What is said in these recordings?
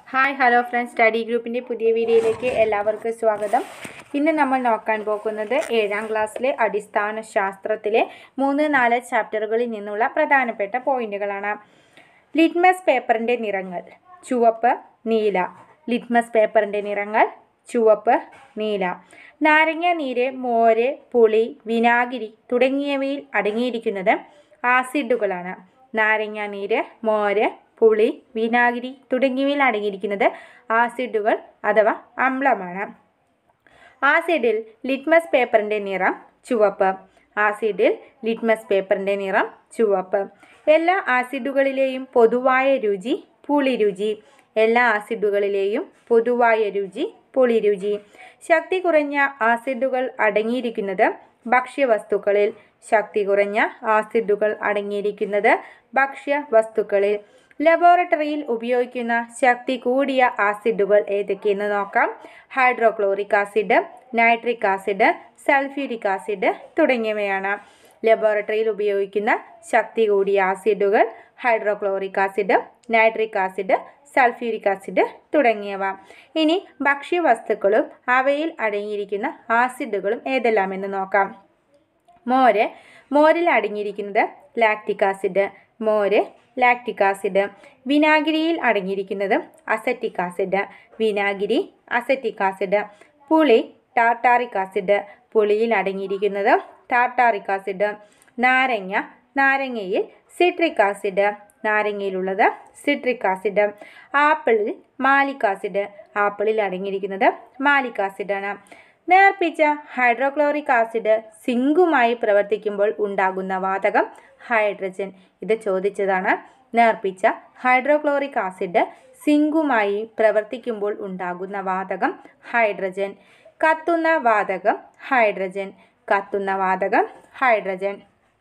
hi hello friends study ഗ്രൂപ്പിൻ്റെ പുതിയ വീഡിയോയിലേക്ക് എല്ലാവർക്കും സ്വാഗതം ഇന്ന് നമ്മൾ നോക്കാൻ പോകുന്നത് ഏഴാം ക്ലാസ്സിലെ അടിസ്ഥാന ശാസ്ത്രത്തിലെ മൂന്ന് നാല് ചാപ്റ്ററുകളിൽ നിന്നുള്ള പ്രധാനപ്പെട്ട പോയിന്റുകളാണ് ലിറ്റ്മസ് പേപ്പറിൻ്റെ നിറങ്ങൾ ചുവപ്പ് നീല ലിറ്റ്മസ് പേപ്പറിൻ്റെ നിറങ്ങൾ ചുവപ്പ് നീല നാരങ്ങ നീര് മോര് പുളി വിനാഗിരി തുടങ്ങിയവയിൽ അടങ്ങിയിരിക്കുന്നത് ആസിഡുകളാണ് നാരങ്ങ നീര് മോര് പുളി വിനാഗിരി തുടങ്ങിയവയിൽ അടങ്ങിയിരിക്കുന്നത് ആസിഡുകൾ അഥവാ അമ്ലമാണ് ആസിഡിൽ ലിറ്റ്മസ് പേപ്പറിൻ്റെ നിറം ചുവപ്പ് ആസിഡിൽ ലിറ്റ്മസ് പേപ്പറിൻ്റെ നിറം ചുവപ്പ് എല്ലാ ആസിഡുകളിലെയും പൊതുവായ രുചി പുളി രുചി എല്ലാ ആസിഡുകളിലെയും പൊതുവായ രുചി പുളി രുചി ശക്തി കുറഞ്ഞ ആസിഡുകൾ അടങ്ങിയിരിക്കുന്നത് ഭക്ഷ്യവസ്തുക്കളിൽ ശക്തി കുറഞ്ഞ ആസിഡുകൾ അടങ്ങിയിരിക്കുന്നത് ഭക്ഷ്യവസ്തുക്കളിൽ ലബോറട്ടറിയിൽ ഉപയോഗിക്കുന്ന ശക്തി കൂടിയ ആസിഡുകൾ ഏതൊക്കെയെന്ന് നോക്കാം hydrochloric acid nitric acid sulphuric acid തുടങ്ങിയവയാണ് ലബോറട്ടറിയിൽ ഉപയോഗിക്കുന്ന ശക്തി കൂടിയ ആസിഡുകൾ hydrochloric acid nitric acid sulphuric acid തുടങ്ങിയവ ഇനി ഭക്ഷ്യവസ്തുക്കളും അവയിൽ അടങ്ങിയിരിക്കുന്ന ആസിഡുകളും ഏതെല്ലാമെന്ന് നോക്കാം മോര് മോരിൽ അടങ്ങിയിരിക്കുന്നത് ലാക്റ്റിക് ആസിഡ് മോര് ലാക്റ്റിക് ആസിഡ് വിനാഗിരിയിൽ അടങ്ങിയിരിക്കുന്നത് അസറ്റിക് ആസിഡ് വിനാഗിരി അസറ്റിക് ആസിഡ് പുളി ടാർട്ടാറിക് ആസിഡ് പുളിയിൽ അടങ്ങിയിരിക്കുന്നത് ടാർട്ടാറിക് ആസിഡ് നാരങ്ങ നാരങ്ങയിൽ സിട്രിക് ആസിഡ് നാരങ്ങയിലുള്ളത് സിട്രിക് ആസിഡ് ആപ്പിളിൽ മാലിക് ആസിഡ് ആപ്പിളിൽ അടങ്ങിയിരിക്കുന്നത് മാലിക് ആസിഡാണ് നേർപ്പിച്ച ഹൈഡ്രോക്ലോറിക് ആസിഡ് സിങ്കുമായി പ്രവർത്തിക്കുമ്പോൾ ഉണ്ടാകുന്ന വാതകം ഹൈഡ്രജൻ ഇത് ചോദിച്ചതാണ് നേർപ്പിച്ച ഹൈഡ്രോക്ലോറിക് ആസിഡ് സിങ്കുമായി പ്രവർത്തിക്കുമ്പോൾ ഉണ്ടാകുന്ന വാതകം ഹൈഡ്രജൻ കത്തുന്ന വാതകം ഹൈഡ്രജൻ കത്തുന്ന വാതകം ഹൈഡ്രജൻ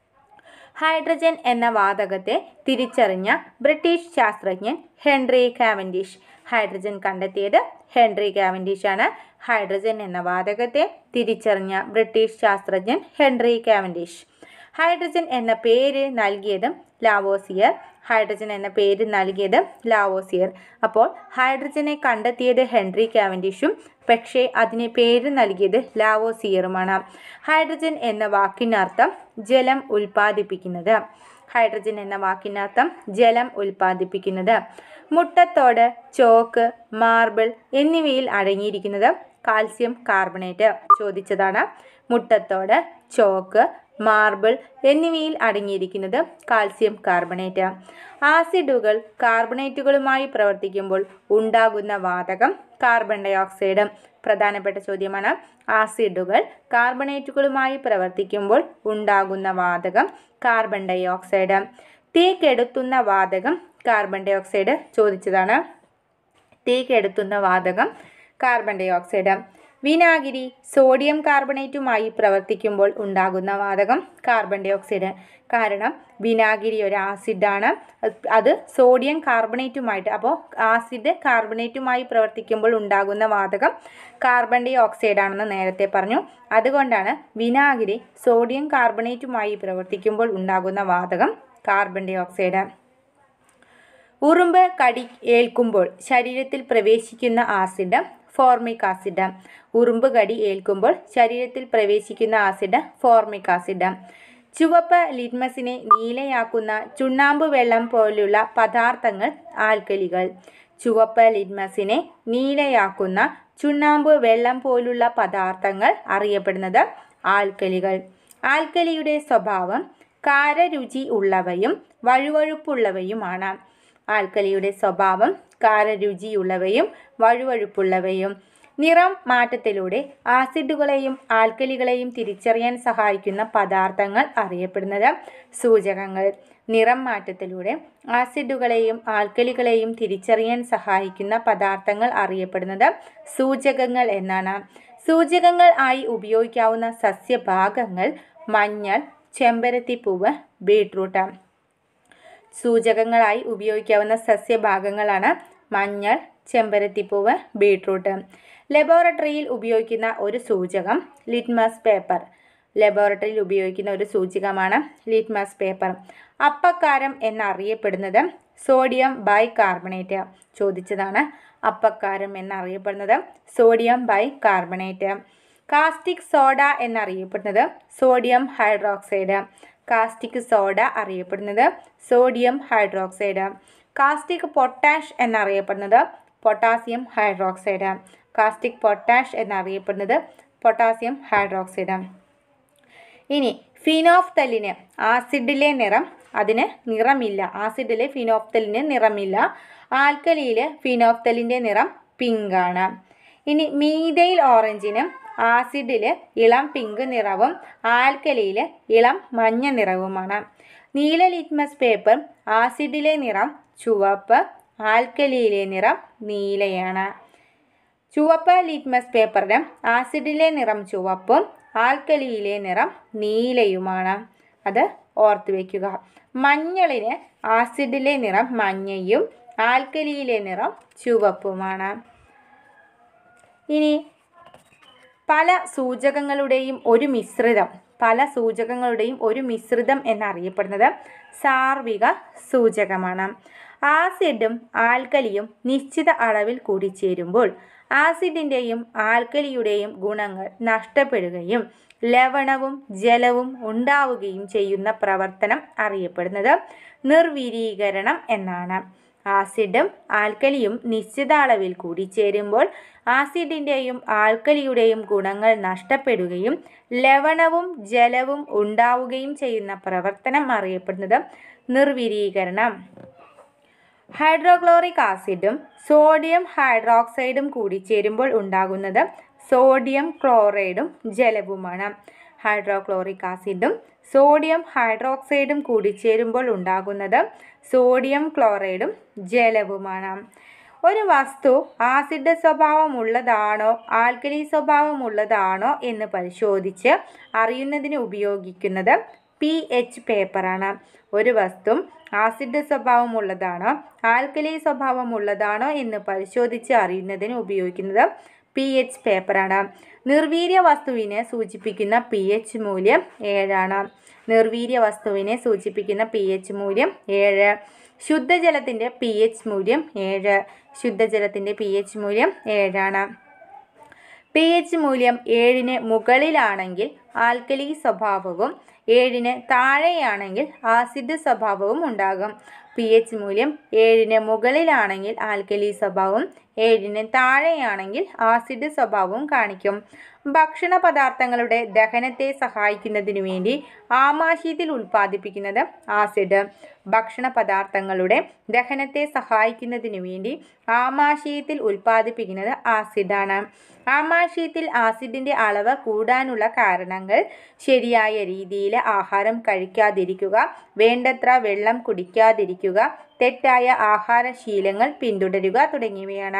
ഹൈഡ്രജൻ എന്ന വാതകത്തെ തിരിച്ചറിഞ്ഞ ബ്രിട്ടീഷ് ശാസ്ത്രജ്ഞൻ ഹെൻറി കാവൻഡിഷ് ഹൈഡ്രജൻ കണ്ടെത്തിയത് ഹെൻറി കാവൻഡിഷ് ആണ് ഹൈഡ്രജൻ എന്ന വാതകത്തെ തിരിച്ചറിഞ്ഞ ബ്രിട്ടീഷ് ശാസ്ത്രജ്ഞൻ ഹെൻറി കാവൻഡിഷ് ഹൈഡ്രജൻ എന്ന പേര് നൽകിയതും ലാവോസിയർ ഹൈഡ്രജൻ എന്ന പേര് നൽകിയത് ലാവോസിയർ അപ്പോൾ ഹൈഡ്രജനെ കണ്ടെത്തിയത് ഹെൻറി കാവൻഡിഷും പക്ഷേ അതിന് പേര് നൽകിയത് ലാവോസിയറുമാണ് ഹൈഡ്രജൻ എന്ന വാക്കിനർത്ഥം ജലം ഉൽപ്പാദിപ്പിക്കുന്നത് ഹൈഡ്രജൻ എന്ന വാക്കിനർത്ഥം ജലം ഉൽപ്പാദിപ്പിക്കുന്നത് മുട്ടത്തോട് ചോക്ക് മാർബിൾ എന്നിവയിൽ അടങ്ങിയിരിക്കുന്നത് കാൽസ്യം കാർബണേറ്റ് ചോദിച്ചതാണ് മുട്ടത്തോട് ചോക്ക് മാർബിൾ എന്നിവയിൽ അടങ്ങിയിരിക്കുന്നത് കാൽസ്യം കാർബണേറ്റ് ആസിഡുകൾ കാർബണേറ്റുകളുമായി പ്രവർത്തിക്കുമ്പോൾ ഉണ്ടാകുന്ന വാതകം കാർബൺ ഡൈ ഓക്സൈഡ് പ്രധാനപ്പെട്ട ചോദ്യമാണ് ആസിഡുകൾ കാർബണേറ്റുകളുമായി പ്രവർത്തിക്കുമ്പോൾ ഉണ്ടാകുന്ന വാതകം കാർബൺ ഡൈ ഓക്സൈഡ് തീ കെടുത്തുന്ന വാതകം കാർബൺ ഡൈ ഓക്സൈഡ് ചോദിച്ചതാണ് തീ കെടുത്തുന്ന വാതകം കാർബൺ ഡൈ ഓക്സൈഡ് വിനാഗിരി സോഡിയം കാർബണേറ്റുമായി പ്രവർത്തിക്കുമ്പോൾ ഉണ്ടാകുന്ന വാതകം കാർബൺ ഡൈ ഓക്സൈഡ് കാരണം വിനാഗിരി ഒരു ആസിഡാണ് അത് സോഡിയം കാർബണേറ്റുമായിട്ട് അപ്പോൾ ആസിഡ് കാർബണേറ്റുമായി പ്രവർത്തിക്കുമ്പോൾ ഉണ്ടാകുന്ന വാതകം കാർബൺ ഡൈ ഓക്സൈഡ് ആണെന്ന് നേരത്തെ പറഞ്ഞു അതുകൊണ്ടാണ് വിനാഗിരി സോഡിയം കാർബണേറ്റുമായി പ്രവർത്തിക്കുമ്പോൾ ഉണ്ടാകുന്ന വാതകം കാർബൺ ഡൈ ഓക്സൈഡ് ഉറുമ്പ് കടി ഏൽക്കുമ്പോൾ ശരീരത്തിൽ പ്രവേശിക്കുന്ന ആസിഡ് ഫോർമിക് ആസിഡ് ഉറുമ്പ് കടി ഏൽക്കുമ്പോൾ ശരീരത്തിൽ പ്രവേശിക്കുന്ന ആസിഡ് ഫോർമിക് ആസിഡ് ചുവപ്പ് ലിറ്റ്മസിനെ നീലയാക്കുന്ന ചുണ്ണാമ്പ് വെള്ളം പോലുള്ള പദാർത്ഥങ്ങൾ ആൽക്കലികൾ ചുവപ്പ് ലിറ്റ്മസിനെ നീലയാക്കുന്ന ചുണ്ണാമ്പ് വെള്ളം പോലുള്ള പദാർത്ഥങ്ങൾ അറിയപ്പെടുന്നത് ആൽക്കലികൾ ആൽക്കലിയുടെ സ്വഭാവം കാരരുചി ഉള്ളവയും വഴുവഴുപ്പുള്ളവയുമാണ് ആൽക്കലിയുടെ സ്വഭാവം കാരരുചിയുള്ളവയും വഴുവഴുപ്പുള്ളവയും നിറം മാറ്റത്തിലൂടെ ആസിഡുകളെയും ആൽക്കലികളെയും തിരിച്ചറിയാൻ സഹായിക്കുന്ന പദാർത്ഥങ്ങൾ അറിയപ്പെടുന്നത് സൂചകങ്ങൾ നിറം മാറ്റത്തിലൂടെ ആസിഡുകളെയും ആൽക്കലികളെയും തിരിച്ചറിയാൻ സഹായിക്കുന്ന പദാർത്ഥങ്ങൾ അറിയപ്പെടുന്നത് സൂചകങ്ങൾ എന്നാണ് സൂചകങ്ങൾ ആയി ഉപയോഗിക്കാവുന്ന സസ്യഭാഗങ്ങൾ മഞ്ഞൾ ചെമ്പരത്തിപ്പൂവ് ബീട്രൂട്ട് സൂചകങ്ങളായി ഉപയോഗിക്കാവുന്ന സസ്യഭാഗങ്ങളാണ് മഞ്ഞൾ ചെമ്പരത്തിപ്പൂവ് ബീട്രൂട്ട് ലബോറട്ടറിയിൽ ഉപയോഗിക്കുന്ന ഒരു സൂചകം ലിറ്റ്മസ് പേപ്പർ ലബോറട്ടറിയിൽ ഉപയോഗിക്കുന്ന ഒരു സൂചകമാണ് ലിറ്റ്മസ് പേപ്പർ അപ്പക്കാരം എന്നറിയപ്പെടുന്നത് സോഡിയം ബൈകാർബണേറ്റ് ചോദിച്ചതാണ് അപ്പക്കാരം എന്നറിയപ്പെടുന്നത് സോഡിയം ബൈകാർബണേറ്റ് കാസ്റ്റിക് സോഡ എന്നറിയപ്പെടുന്നത് സോഡിയം ഹൈഡ്രോക്സൈഡ് കാസ്റ്റിക് സോഡ അറിയപ്പെടുന്നത് സോഡിയം ഹൈഡ്രോക്സൈഡ് കാസ്റ്റിക് പൊട്ടാഷ് എന്നറിയപ്പെടുന്നത് പൊട്ടാസ്യം ഹൈഡ്രോക്സൈഡ് കാസ്റ്റിക് പൊട്ടാഷ് എന്നറിയപ്പെടുന്നത് പൊട്ടാസ്യം ഹൈഡ്രോക്സൈഡ് ഇനി ഫിനോഫ്തലിന് ആസിഡിലെ നിറം അതിന് നിറമില്ല ആസിഡിലെ ഫിനോഫ്തലിന് നിറമില്ല ആൽക്കലിയിൽ ഫിനോഫ്തലിൻ്റെ നിറം പിങ്ക് ആണ് ഇനി മീതൈൽ ഓറഞ്ചിന് ആസിഡിൽ ഇളം പിങ്ക് നിറവും ആൽക്കലിയിൽ ഇളം മഞ്ഞ നിറവുമാണ് നീല ലിറ്റ്മസ് പേപ്പർ ആസിഡിലെ നിറം ചുവപ്പ് ആൽക്കലിയിലെ നിറം നീലയാണ് ചുവപ്പ് ലിറ്റ്മസ് പേപ്പറിന് ആസിഡിലെ നിറം ചുവപ്പും ആൽക്കലിയിലെ നിറം നീലയുമാണ് അത് ഓർത്തു വയ്ക്കുക മഞ്ഞളിന് ആസിഡിലെ നിറം മഞ്ഞയും ആൽക്കലിയിലെ നിറം ചുവപ്പുമാണ് ഇനി പല സൂചകങ്ങളുടെയും ഒരു മിശ്രിതം പല സൂചകങ്ങളുടെയും ഒരു മിശ്രിതം എന്നറിയപ്പെടുന്നത് സാർവിക സൂചകമാണ് ആസിഡും ആൽക്കലിയും നിശ്ചിത അളവിൽ കൂടിച്ചേരുമ്പോൾ ആസിഡിൻ്റെയും ആൽക്കലിയുടെയും ഗുണങ്ങൾ നഷ്ടപ്പെടുകയും ലവണവും ജലവും ഉണ്ടാവുകയും ചെയ്യുന്ന പ്രവർത്തനം അറിയപ്പെടുന്നത് നിർവിരീകരണം എന്നാണ് ആസിഡും ആൽക്കലിയും നിശ്ചിത അളവിൽ കൂടിച്ചേരുമ്പോൾ ആസിഡിൻ്റെയും ആൽക്കലിയുടെയും ഗുണങ്ങൾ നഷ്ടപ്പെടുകയും ലവണവും ജലവും ഉണ്ടാവുകയും ചെയ്യുന്ന പ്രവർത്തനം അറിയപ്പെടുന്നത് നിർവിരീകരണം ഹൈഡ്രോക്ലോറിക് ആസിഡും സോഡിയം ഹൈഡ്രോക്സൈഡും കൂടിച്ചേരുമ്പോൾ ഉണ്ടാകുന്നത് സോഡിയം ക്ലോറൈഡും ജലവുമാണ് ഹൈഡ്രോക്ലോറിക് ആസിഡും സോഡിയം ഹൈഡ്രോക്സൈഡും കൂടിച്ചേരുമ്പോൾ ഉണ്ടാകുന്നത് സോഡിയം ക്ലോറൈഡും ജലവുമാണ് ഒരു വസ്തു ആസിഡ് സ്വഭാവമുള്ളതാണോ ആൽക്കലി സ്വഭാവമുള്ളതാണോ എന്ന് പരിശോധിച്ച് അറിയുന്നതിന് ഉപയോഗിക്കുന്നത് പി എച്ച് പേപ്പറാണ് ഒരു വസ്തു ആസിഡ് സ്വഭാവമുള്ളതാണോ ആൽക്കലി സ്വഭാവമുള്ളതാണോ എന്ന് പരിശോധിച്ച് അറിയുന്നതിന് ഉപയോഗിക്കുന്നത് പി എച്ച് പേപ്പറാണ് നിർവീര്യ വസ്തുവിനെ സൂചിപ്പിക്കുന്ന പി എച്ച് മൂല്യം ഏഴാണ് നിർവീര്യ വസ്തുവിനെ സൂചിപ്പിക്കുന്ന പി എച്ച് മൂല്യം ഏഴ് ശുദ്ധജലത്തിൻ്റെ പി എച്ച് മൂല്യം ഏഴ് ശുദ്ധജലത്തിൻ്റെ പി എച്ച് മൂല്യം ഏഴാണ് പി എച്ച് മൂല്യം ഏഴിന് മുകളിലാണെങ്കിൽ ആൽക്കലി സ്വഭാവവും ഏഴിന് താഴെയാണെങ്കിൽ ആസിഡ് സ്വഭാവവും ഉണ്ടാകും പി എച്ച് മൂല്യം ഏഴിന് മുകളിലാണെങ്കിൽ ആൽക്കലി സ്വഭാവം ഏഴിന് താഴെയാണെങ്കിൽ ആസിഡ് സ്വഭാവവും കാണിക്കും ഭക്ഷണ പദാർത്ഥങ്ങളുടെ ദഹനത്തെ സഹായിക്കുന്നതിനു വേണ്ടി ആമാശയത്തിൽ ഉൽപ്പാദിപ്പിക്കുന്നത് ആസിഡ് ഭക്ഷണ പദാർത്ഥങ്ങളുടെ ദഹനത്തെ സഹായിക്കുന്നതിനു വേണ്ടി ആമാശയത്തിൽ ഉൽപ്പാദിപ്പിക്കുന്നത് ആസിഡാണ് ആമാശയത്തിൽ ആസിഡിൻ്റെ അളവ് കൂടാനുള്ള കാരണങ്ങൾ ശരിയായ രീതിയിൽ ആഹാരം കഴിക്കാതിരിക്കുക വേണ്ടത്ര വെള്ളം കുടിക്കാതിരിക്കുക തെറ്റായ ആഹാരശീലങ്ങൾ പിന്തുടരുക തുടങ്ങിയവയാണ്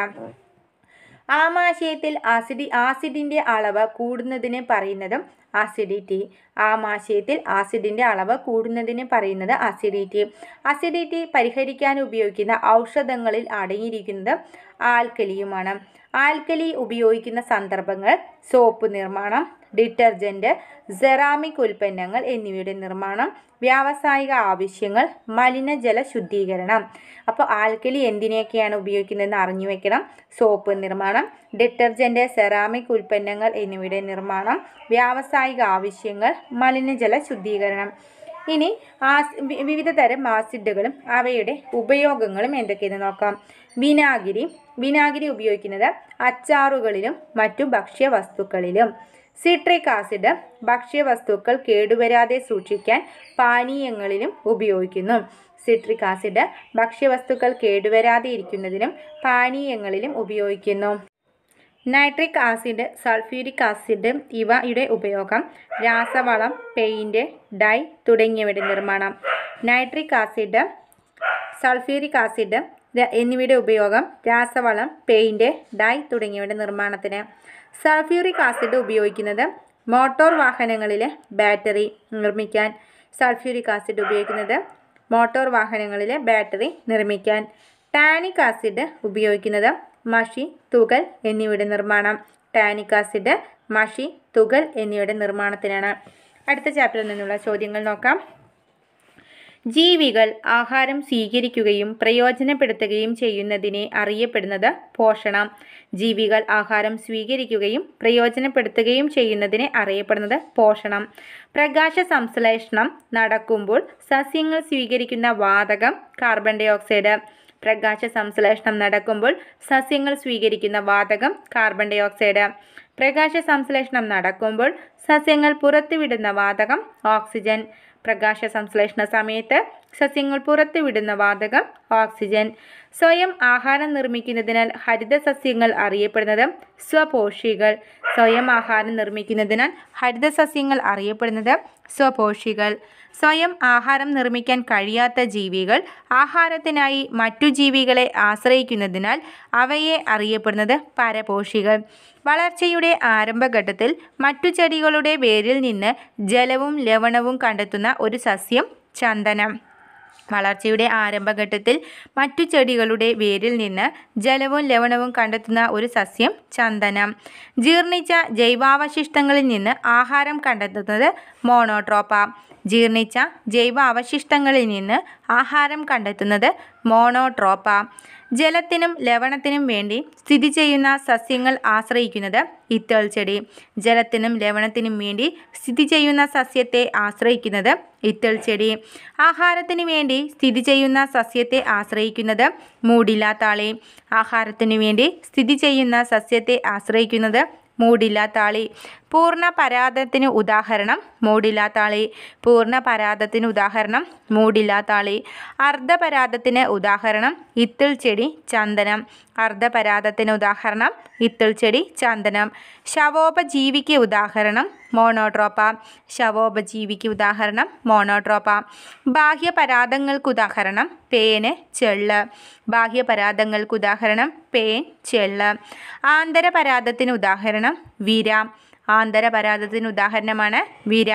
ആമാശയത്തിൽ ആസിഡി ആസിഡിൻ്റെ അളവ് കൂടുന്നതിന് പറയുന്നതും അസിഡിറ്റി ആമാശയത്തിൽ ആസിഡിൻ്റെ അളവ് കൂടുന്നതിന് പറയുന്നത് അസിഡിറ്റി അസിഡിറ്റി പരിഹരിക്കാൻ ഉപയോഗിക്കുന്ന ഔഷധങ്ങളിൽ അടങ്ങിയിരിക്കുന്നത് ആൽക്കലിയുമാണ് ആൽക്കലി ഉപയോഗിക്കുന്ന സന്ദർഭങ്ങൾ സോപ്പ് നിർമ്മാണം ഡിറ്റർജൻറ്റ് സെറാമിക് ഉൽപ്പന്നങ്ങൾ എന്നിവയുടെ നിർമ്മാണം വ്യാവസായിക ആവശ്യങ്ങൾ മലിനജല ശുദ്ധീകരണം അപ്പോൾ ആൽക്കലി എന്തിനെയൊക്കെയാണ് ഉപയോഗിക്കുന്നതെന്ന് അറിഞ്ഞു വെക്കണം സോപ്പ് നിർമ്മാണം ഡിറ്റർജൻറ്റ് സെറാമിക് ഉൽപ്പന്നങ്ങൾ എന്നിവയുടെ നിർമ്മാണം വ്യാവസായിക ആവശ്യങ്ങൾ മലിനജല ശുദ്ധീകരണം ഇനി ആസ് വി- വിവിധ തരം ആസിഡുകളും അവയുടെ ഉപയോഗങ്ങളും എന്തൊക്കെയെന്ന് നോക്കാം വിനാഗിരി വിനാഗിരി ഉപയോഗിക്കുന്നത് അച്ചാറുകളിലും മറ്റു ഭക്ഷ്യവസ്തുക്കളിലും സിട്രിക് ആസിഡ് ഭക്ഷ്യവസ്തുക്കൾ കേടുവരാതെ സൂക്ഷിക്കാൻ പാനീയങ്ങളിലും ഉപയോഗിക്കുന്നു സിട്രിക് ആസിഡ് ഭക്ഷ്യവസ്തുക്കൾ കേടുവരാതെ ഇരിക്കുന്നതിനും പാനീയങ്ങളിലും ഉപയോഗിക്കുന്നു നൈട്രിക് ആസിഡ് സൾഫ്യൂരിക് ആസിഡ് ഇവയുടെ ഉപയോഗം രാസവളം പെയിൻറ് ഡൈ തുടങ്ങിയവയുടെ നിർമ്മാണം നൈട്രിക് ആസിഡ് സൾഫ്യൂരിക് ആസിഡ് ര- എന്നിവയുടെ ഉപയോഗം രാസവളം പെയിൻറ് ഡൈ തുടങ്ങിയവയുടെ നിർമ്മാണത്തിന് സൾഫ്യൂരിക് ആസിഡ് ഉപയോഗിക്കുന്നത് മോട്ടോർ വാഹനങ്ങളിലെ ബാറ്ററി നിർമ്മിക്കാൻ സൾഫ്യൂരിക് ആസിഡ് ഉപയോഗിക്കുന്നത് മോട്ടോർ വാഹനങ്ങളിലെ ബാറ്ററി നിർമ്മിക്കാൻ ടാനിക് ആസിഡ് ഉപയോഗിക്കുന്നത് മഷി തുകൽ എന്നിവയുടെ നിർമ്മാണം ടാനിക് ആസിഡ് മഷി തുകൽ എന്നിവയുടെ നിർമ്മാണത്തിനാണ് അടുത്ത ചാപ്റ്ററിൽ നിന്നുള്ള ചോദ്യങ്ങൾ നോക്കാം ജീവികൾ ആഹാരം സ്വീകരിക്കുകയും പ്രയോജനപ്പെടുത്തുകയും ചെയ്യുന്നതിനെ അറിയപ്പെടുന്നത് പോഷണം ജീവികൾ ആഹാരം സ്വീകരിക്കുകയും പ്രയോജനപ്പെടുത്തുകയും ചെയ്യുന്നതിനെ അറിയപ്പെടുന്നത് പോഷണം പ്രകാശ സംശ്ലേഷണം നടക്കുമ്പോൾ സസ്യങ്ങൾ സ്വീകരിക്കുന്ന വാതകം കാർബൺ ഡൈ ഓക്സൈഡ് പ്രകാശ സംശ്ലേഷണം നടക്കുമ്പോൾ സസ്യങ്ങൾ സ്വീകരിക്കുന്ന വാതകം കാർബൺ ഡൈ ഓക്സൈഡ് പ്രകാശ സംശ്ലേഷണം നടക്കുമ്പോൾ സസ്യങ്ങൾ പുറത്തുവിടുന്ന വാതകം ഓക്സിജൻ പ്രകാശ സംശ്ലേഷണ സമയത്ത് സസ്യങ്ങൾ പുറത്തുവിടുന്ന വാതകം ഓക്സിജൻ സ്വയം ആഹാരം നിർമ്മിക്കുന്നതിനാൽ ഹരിത സസ്യങ്ങൾ അറിയപ്പെടുന്നത് സ്വപോഷികൾ സ്വയം ആഹാരം നിർമ്മിക്കുന്നതിനാൽ ഹരിത സസ്യങ്ങൾ അറിയപ്പെടുന്നത് സ്വപോഷികൾ സ്വയം ആഹാരം നിർമ്മിക്കാൻ കഴിയാത്ത ജീവികൾ ആഹാരത്തിനായി മറ്റു ജീവികളെ ആശ്രയിക്കുന്നതിനാൽ അവയെ അറിയപ്പെടുന്നത് പരപോഷികൾ വളർച്ചയുടെ ആരംഭഘട്ടത്തിൽ മറ്റു ചെടികളുടെ വേരിൽ നിന്ന് ജലവും ലവണവും കണ്ടെത്തുന്ന ഒരു സസ്യം ചന്ദനം വളർച്ചയുടെ ആരംഭഘട്ടത്തിൽ മറ്റു ചെടികളുടെ വേരിൽ നിന്ന് ജലവും ലവണവും കണ്ടെത്തുന്ന ഒരു സസ്യം ചന്ദനം ജീർണിച്ച ജൈവാവശിഷ്ടങ്ങളിൽ നിന്ന് ആഹാരം കണ്ടെത്തുന്നത് മോണോട്രോപ്പ ജീർണിച്ച ജൈവ അവശിഷ്ടങ്ങളിൽ നിന്ന് ആഹാരം കണ്ടെത്തുന്നത് മോണോട്രോപ്പ ജലത്തിനും ലവണത്തിനും വേണ്ടി സ്ഥിതി ചെയ്യുന്ന സസ്യങ്ങൾ ആശ്രയിക്കുന്നത് ഇത്തൾ ചെടി ജലത്തിനും ലവണത്തിനും വേണ്ടി സ്ഥിതി ചെയ്യുന്ന സസ്യത്തെ ആശ്രയിക്കുന്നത് ഇത്തൾ ചെടി ആഹാരത്തിന് വേണ്ടി സ്ഥിതി ചെയ്യുന്ന സസ്യത്തെ ആശ്രയിക്കുന്നത് മൂടില്ലാത്താളി ആഹാരത്തിന് വേണ്ടി സ്ഥിതി ചെയ്യുന്ന സസ്യത്തെ ആശ്രയിക്കുന്നത് മൂടില്ലാത്താളി പൂർണ്ണ പരാതത്തിന് ഉദാഹരണം മൂടില്ലാത്താളി പൂർണ്ണ പരാതത്തിന് ഉദാഹരണം മൂടില്ലാത്താളി അർദ്ധപരാതത്തിന് ഉദാഹരണം ഇത്തിൾ ചെടി ചന്ദനം അർദ്ധപരാതത്തിന് ഉദാഹരണം ഇത്തിൾ ചെടി ചന്ദനം ശവോപജീവിക്ക് ഉദാഹരണം മോണോട്രോപ്പ ശവോപജീവിക്ക് ഉദാഹരണം മോണോട്രോപ്പ ബാഹ്യപരാതങ്ങൾക്ക് ഉദാഹരണം പേന് ചെള്ള് ബാഹ്യപരാതങ്ങൾക്ക് ഉദാഹരണം പേൻ ചെള്ള് ആന്തരപരാതത്തിന് ഉദാഹരണം വിര ആന്തരപരാതത്തിന് ഉദാഹരണമാണ് വിര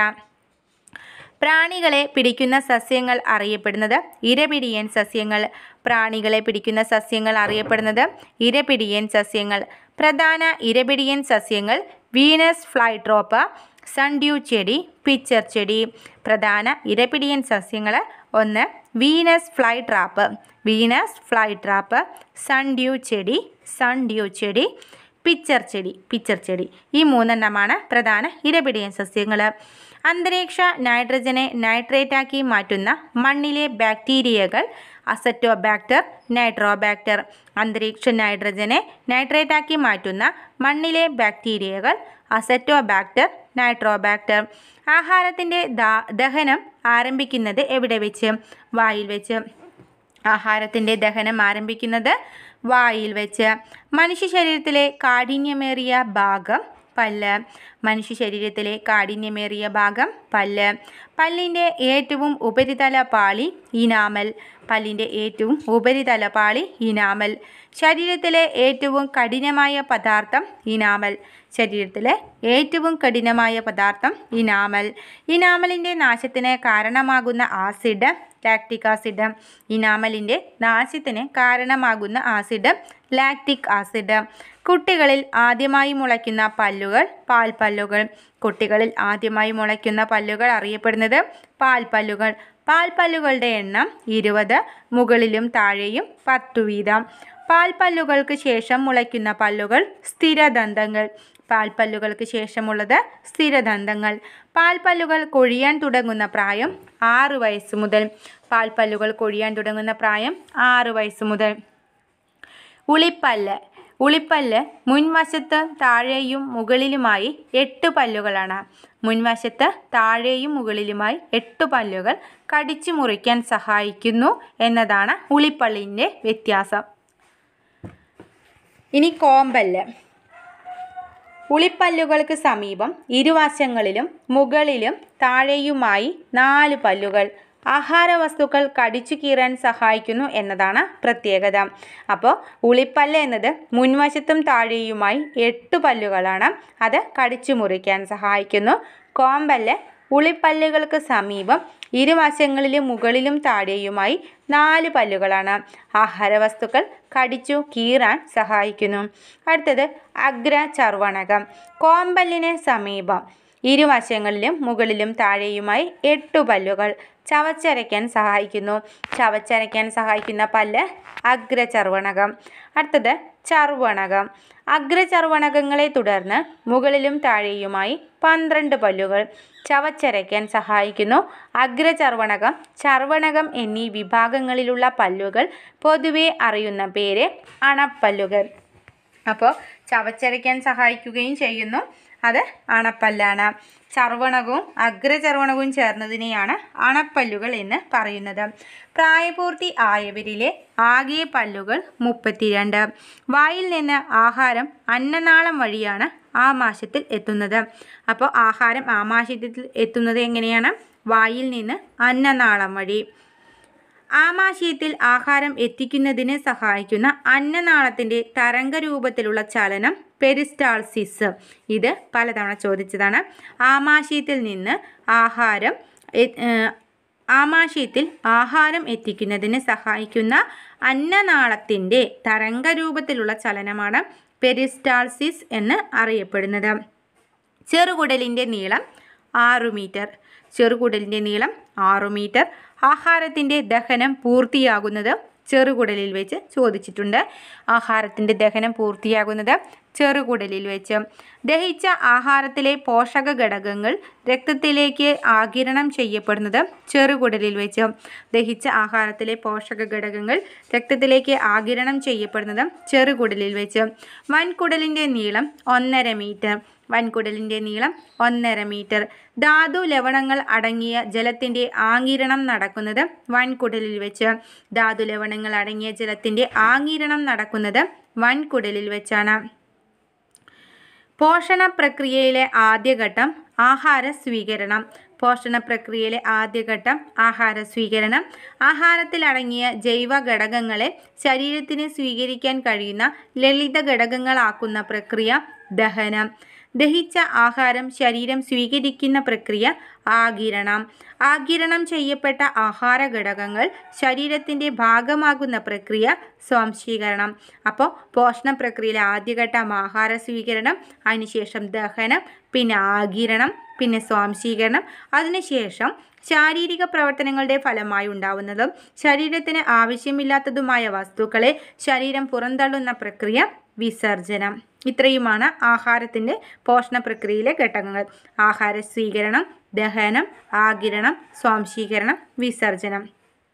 പ്രാണികളെ പിടിക്കുന്ന സസ്യങ്ങൾ അറിയപ്പെടുന്നത് ഇരപിടിയൻ സസ്യങ്ങൾ പ്രാണികളെ പിടിക്കുന്ന സസ്യങ്ങൾ അറിയപ്പെടുന്നത് ഇരപിടിയൻ സസ്യങ്ങൾ പ്രധാന ഇരപിടിയൻ സസ്യങ്ങൾ വീനസ് ഫ്ലൈട്രോപ്പ സൺഡ്യൂ ചെടി പിച്ചർ ചെടി പ്രധാന ഇരപിടിയൻ സസ്യങ്ങൾ ഒന്ന് Venus fly trap Venus fly trap sundew ചെടി സൺഡ്യൂ ചെടി പിച്ചർ ചെടി പിച്ചർ ചെടി ഈ മൂന്നെണ്ണമാണ് പ്രധാന ഇരപിടിയൻ സസ്യങ്ങൾ അന്തരീക്ഷ നൈട്രജനെ നൈട്രേറ്റാക്കി മാറ്റുന്ന മണ്ണിലെ ബാക്ടീരിയകൾ അസറ്റോബാക്ടർ നൈട്രോബാക്ടർ അന്തരീക്ഷ നൈട്രജനെ നൈട്രേറ്റാക്കി മാറ്റുന്ന മണ്ണിലെ ബാക്ടീരിയകൾ അസറ്റോബാക്ടർ നൈട്രോബാക്ടർ ആഹാരത്തിൻ്റെ ദഹനം ആരംഭിക്കുന്നത് എവിടെ വെച്ച് വായിൽ വെച്ച് ആഹാരത്തിൻ്റെ ദഹനം ആരംഭിക്കുന്നത് വായിൽ വെച്ച് മനുഷ്യ ശരീരത്തിലെ കാഠിന്യമേറിയ ഭാഗം പല്ല് മനുഷ്യ ശരീരത്തിലെ കാഠിന്യമേറിയ ഭാഗം പല്ല് പല്ലിൻ്റെ ഏറ്റവും ഉപരിതല പാളി ഇനാമൽ പല്ലിൻ്റെ ഏറ്റവും ഉപരിതല പാളി ഇനാമൽ ശരീരത്തിലെ ഏറ്റവും കഠിനമായ പദാർത്ഥം ഇനാമൽ ശരീരത്തിലെ ഏറ്റവും കഠിനമായ പദാർത്ഥം ഇനാമൽ ഇനാമലിൻ്റെ നാശത്തിന് കാരണമാകുന്ന ആസിഡ് ലാക്റ്റിക് ആസിഡ് ഇനാമലിൻ്റെ നാശത്തിന് കാരണമാകുന്ന ആസിഡ് ലാക്റ്റിക് ആസിഡ് കുട്ടികളിൽ ആദ്യമായി മുളയ്ക്കുന്ന പല്ലുകൾ പാൽപ്പല്ലുകൾ കുട്ടികളിൽ ആദ്യമായി മുളയ്ക്കുന്ന പല്ലുകൾ അറിയപ്പെടുന്നത് പാൽപ്പല്ലുകൾ പാൽപ്പല്ലുകളുടെ എണ്ണം ഇരുപത് മുകളിലും താഴെയും പത്തു വീതം പാൽപ്പല്ലുകൾക്ക് ശേഷം മുളയ്ക്കുന്ന പല്ലുകൾ സ്ഥിരദന്തങ്ങൾ പാൽപ്പല്ലുകൾക്ക് ശേഷമുള്ളത് സ്ഥിരദന്തങ്ങൾ പാൽപ്പല്ലുകൾ കൊഴിയാൻ തുടങ്ങുന്ന പ്രായം ആറ് വയസ്സ് മുതൽ പാൽപ്പല്ലുകൾ കൊഴിയാൻ തുടങ്ങുന്ന പ്രായം ആറ് വയസ്സ് മുതൽ ഉളിപ്പല്ല് ഉളിപ്പല്ല് മുൻവശത്ത് താഴെയും മുകളിലുമായി എട്ട് പല്ലുകളാണ് മുൻവശത്ത് താഴെയും മുകളിലുമായി എട്ട് പല്ലുകൾ കടിച്ചു മുറിക്കാൻ സഹായിക്കുന്നു എന്നതാണ് ഉളിപ്പല്ലിൻ്റെ വ്യത്യാസം ഇനി കോമ്പല്ല് ഉളിപ്പല്ലുകൾക്ക് സമീപം ഇരുവശങ്ങളിലും മുകളിലും താഴെയുമായി നാല് പല്ലുകൾ ആഹാരവസ്തുക്കൾ കടിച്ചു കീറാൻ സഹായിക്കുന്നു എന്നതാണ് പ്രത്യേകത അപ്പോൾ ഉളിപ്പല്ല് എന്നത് മുൻവശത്തും താഴെയുമായി എട്ട് പല്ലുകളാണ് അത് കടിച്ചു മുറിക്കാൻ സഹായിക്കുന്നു കോമ്പല്ല് ഉളിപ്പല്ലുകൾക്ക് സമീപം ഇരുവശങ്ങളിലും മുകളിലും താഴെയുമായി നാല് പല്ലുകളാണ് ആഹാരവസ്തുക്കൾ കടിച്ചു കീറാൻ സഹായിക്കുന്നു അടുത്തത് അഗ്രചർവണകം കോമ്പല്ലിന് സമീപം ഇരുവശങ്ങളിലും മുകളിലും താഴെയുമായി എട്ടു പല്ലുകൾ ചവച്ചരയ്ക്കാൻ സഹായിക്കുന്നു ചവച്ചരയ്ക്കാൻ സഹായിക്കുന്ന പല്ല് അഗ്രചർവണകം അടുത്തത് ചർവണകം അഗ്രചർവണകങ്ങളെ തുടർന്ന് മുകളിലും താഴെയുമായി പന്ത്രണ്ട് പല്ലുകൾ ചവച്ചരയ്ക്കാൻ സഹായിക്കുന്നു അഗ്രചർവണകം ചർവണകം എന്നീ വിഭാഗങ്ങളിലുള്ള പല്ലുകൾ പൊതുവെ അറിയുന്ന പേര് അണപ്പല്ലുകൾ അപ്പോൾ ചവച്ചരയ്ക്കാൻ സഹായിക്കുകയും ചെയ്യുന്നു അത് അണപ്പല്ലാണ് ചർവണകവും അഗ്രചർവണകവും ചേർന്നതിനെയാണ് അണപ്പല്ലുകൾ എന്ന് പറയുന്നത് പ്രായപൂർത്തി ആയവരിലെ ആകെ പല്ലുകൾ മുപ്പത്തിരണ്ട് വായിൽ നിന്ന് ആഹാരം അന്നനാളം വഴിയാണ് ആമാശയത്തിൽ എത്തുന്നത് അപ്പോൾ ആഹാരം ആമാശയത്തിൽ എത്തുന്നത് എങ്ങനെയാണ് വായിൽ നിന്ന് അന്നനാളം വഴി ആമാശയത്തിൽ ആഹാരം എത്തിക്കുന്നതിന് സഹായിക്കുന്ന അന്നനാളത്തിൻ്റെ തരംഗരൂപത്തിലുള്ള ചലനം പെരിസ്റ്റാൾസിസ് ഇത് പലതവണ ചോദിച്ചതാണ് ആമാശയത്തിൽ നിന്ന് ആഹാരം എ- ഏഹ് ആമാശയത്തിൽ ആഹാരം എത്തിക്കുന്നതിന് സഹായിക്കുന്ന അന്നനാളത്തിൻ്റെ തരംഗരൂപത്തിലുള്ള ചലനമാണ് പെരിസ്റ്റാൾസിസ് എന്ന് അറിയപ്പെടുന്നത് ചെറുകുടലിൻ്റെ നീളം ആറു മീറ്റർ ചെറുകുടലിൻ്റെ നീളം ആറു മീറ്റർ ആഹാരത്തിൻ്റെ ദഹനം പൂർത്തിയാകുന്നത് ചെറുകുടലിൽ വെച്ച് ചോദിച്ചിട്ടുണ്ട് ആഹാരത്തിൻ്റെ ദഹനം പൂർത്തിയാകുന്നത് ചെറുകുടലിൽ വെച്ച് ദഹിച്ച ആഹാരത്തിലെ പോഷക ഘടകങ്ങൾ രക്തത്തിലേക്ക് ആഗിരണം ചെയ്യപ്പെടുന്നത് ചെറുകുടലിൽ വെച്ച് ദഹിച്ച ആഹാരത്തിലെ പോഷക ഘടകങ്ങൾ രക്തത്തിലേക്ക് ആഗിരണം ചെയ്യപ്പെടുന്നത് ചെറുകുടലിൽ വെച്ച് വൻകുടലിൻ്റെ നീളം ഒന്നര മീറ്റർ വൻകുടലിൻ്റെ നീളം ഒന്നര മീറ്റർ ധാതു ലവണങ്ങൾ അടങ്ങിയ ജലത്തിൻ്റെ ആങ്ങിരണം നടക്കുന്നത് വൻകുടലിൽ വെച്ച് ധാതു ലവണങ്ങൾ അടങ്ങിയ ജലത്തിൻ്റെ ആങ്ങിരണം നടക്കുന്നത് വൻകുടലിൽ വെച്ചാണ് പോഷണ പ്രക്രിയയിലെ ആദ്യഘട്ടം ആഹാര സ്വീകരണം പോഷണ പ്രക്രിയയിലെ ആദ്യഘട്ടം ആഹാര സ്വീകരണം ആഹാരത്തിൽ അടങ്ങിയ ജൈവ ഘടകങ്ങളെ ശരീരത്തിന് സ്വീകരിക്കാൻ കഴിയുന്ന ലളിത ഘടകങ്ങളാക്കുന്ന പ്രക്രിയ ദഹനം ദഹിച്ച ആഹാരം ശരീരം സ്വീകരിക്കുന്ന പ്രക്രിയ ആഗിരണം ആഗിരണം ചെയ്യപ്പെട്ട ആഹാര ഘടകങ്ങൾ ശരീരത്തിൻ്റെ ഭാഗമാകുന്ന പ്രക്രിയ സ്വാംശീകരണം അപ്പോൾ പോഷണ പ്രക്രിയയിലെ ആദ്യഘട്ടം ആഹാര സ്വീകരണം അതിനുശേഷം ദഹനം പിന്നെ ആഗിരണം പിന്നെ സ്വാംശീകരണം അതിനുശേഷം ശാരീരിക പ്രവർത്തനങ്ങളുടെ ഫലമായി ഉണ്ടാവുന്നതും ശരീരത്തിന് ആവശ്യമില്ലാത്തതുമായ വസ്തുക്കളെ ശരീരം പുറന്തള്ളുന്ന പ്രക്രിയ വിസർജനം ഇത്രയുമാണ് ആഹാരത്തിൻ്റെ പോഷണ പ്രക്രിയയിലെ ഘട്ടങ്ങൾ ആഹാര സ്വീകരണം ദഹനം ആഗിരണം സ്വാംശീകരണം വിസർജനം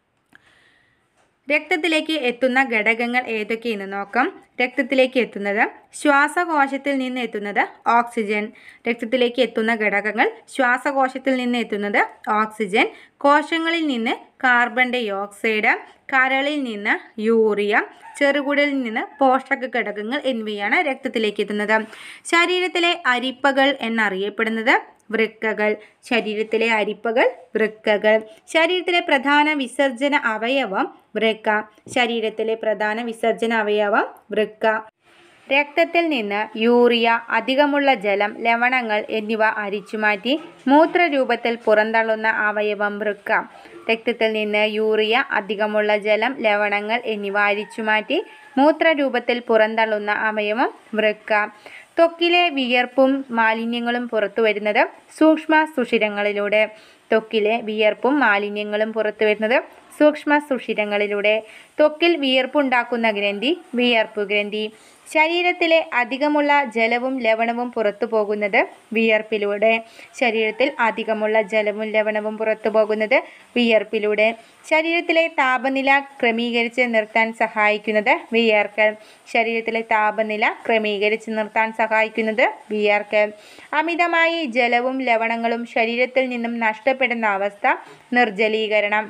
രക്തത്തിലേക്ക് എത്തുന്ന ഘടകങ്ങൾ ഏതൊക്കെയെന്ന് നോക്കാം രക്തത്തിലേക്ക് എത്തുന്നത് ശ്വാസകോശത്തിൽ നിന്ന് എത്തുന്നത് ഓക്സിജൻ രക്തത്തിലേക്ക് എത്തുന്ന ഘടകങ്ങൾ ശ്വാസകോശത്തിൽ നിന്ന് എത്തുന്നത് ഓക്സിജൻ കോശങ്ങളിൽ നിന്ന് കാർബൺ ഡൈ ഓക്സൈഡ് കരളിൽ നിന്ന് യൂറിയ ചെറുകുടലിൽ നിന്ന് പോഷക ഘടകങ്ങൾ എന്നിവയാണ് രക്തത്തിലേക്ക് എത്തുന്നത് ശരീരത്തിലെ അരിപ്പകൾ എന്നറിയപ്പെടുന്നത് വൃക്കകൾ ശരീരത്തിലെ അരിപ്പകൾ വൃക്കകൾ ശരീരത്തിലെ പ്രധാന വിസർജന അവയവം വൃക്ക ശരീരത്തിലെ പ്രധാന വിസർജന അവയവം വൃക്ക രക്തത്തിൽ നിന്ന് യൂറിയ അധികമുള്ള ജലം ലവണങ്ങൾ എന്നിവ അരിച്ചുമാറ്റി മൂത്രരൂപത്തിൽ പുറന്തള്ളുന്ന അവയവം വൃക്ക രക്തത്തിൽ നിന്ന് യൂറിയ അധികമുള്ള ജലം ലവണങ്ങൾ എന്നിവ അരിച്ചുമാറ്റി മൂത്രരൂപത്തിൽ പുറന്തള്ളുന്ന അവയവം വൃക്ക ത്വക്കിലെ വിയർപ്പും മാലിന്യങ്ങളും പുറത്തു വരുന്നത് സൂക്ഷ്മ സുഷിരങ്ങളിലൂടെ ത്വക്കിലെ വിയർപ്പും മാലിന്യങ്ങളും പുറത്തു വരുന്നത് സൂക്ഷ്മ സുഷിരങ്ങളിലൂടെ ത്വക്കിൽ വിയർപ്പുണ്ടാക്കുന്ന ഗ്രന്ഥി വിയർപ്പു ഗ്രന്ഥി ശരീരത്തിലെ അധികമുള്ള ജലവും ലവണവും പുറത്തു പോകുന്നത് വിയർപ്പിലൂടെ ശരീരത്തിൽ അധികമുള്ള ജലവും ലവണവും പുറത്തു പോകുന്നത് വിയർപ്പിലൂടെ ശരീരത്തിലെ താപനില ക്രമീകരിച്ച് നിർത്താൻ സഹായിക്കുന്നത് വിയർക്കൽ ശരീരത്തിലെ താപനില ക്രമീകരിച്ച് നിർത്താൻ സഹായിക്കുന്നത് വിയർക്കൽ അമിതമായി ജലവും ലവണങ്ങളും ശരീരത്തിൽ നിന്നും നഷ്ടപ്പെടുന്ന അവസ്ഥ നിർജ്ജലീകരണം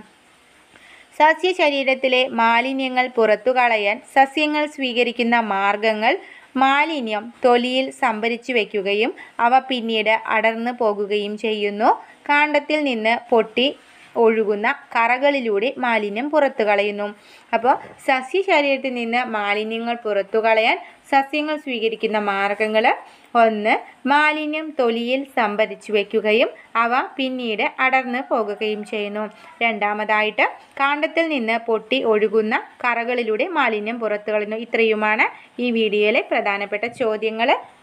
സസ്യ ശരീരത്തിലെ മാലിന്യങ്ങൾ പുറത്തു കളയാൻ സസ്യങ്ങൾ സ്വീകരിക്കുന്ന മാർഗങ്ങൾ മാലിന്യം തൊലിയിൽ സംഭരിച്ചു വയ്ക്കുകയും അവ പിന്നീട് അടർന്നു പോകുകയും ചെയ്യുന്നു കാണ്ഡത്തിൽ നിന്ന് പൊട്ടി ഒഴുകുന്ന കറകളിലൂടെ മാലിന്യം പുറത്തു കളയുന്നു അപ്പോൾ സസ്യ ശരീരത്തിൽ നിന്ന് മാലിന്യങ്ങൾ പുറത്തു കളയാൻ സസ്യങ്ങൾ സ്വീകരിക്കുന്ന മാർഗങ്ങൾ ഒന്ന് മാലിന്യം തൊലിയിൽ സംഭരിച്ചു വയ്ക്കുകയും അവ പിന്നീട് അടർന്ന് പോകുകയും ചെയ്യുന്നു രണ്ടാമതായിട്ട് കാണ്ഡത്തിൽ നിന്ന് പൊട്ടി ഒഴുകുന്ന കറകളിലൂടെ മാലിന്യം പുറത്തു കളയുന്നു ഇത്രയുമാണ് ഈ വീഡിയോയിലെ പ്രധാനപ്പെട്ട ചോദ്യങ്ങൾ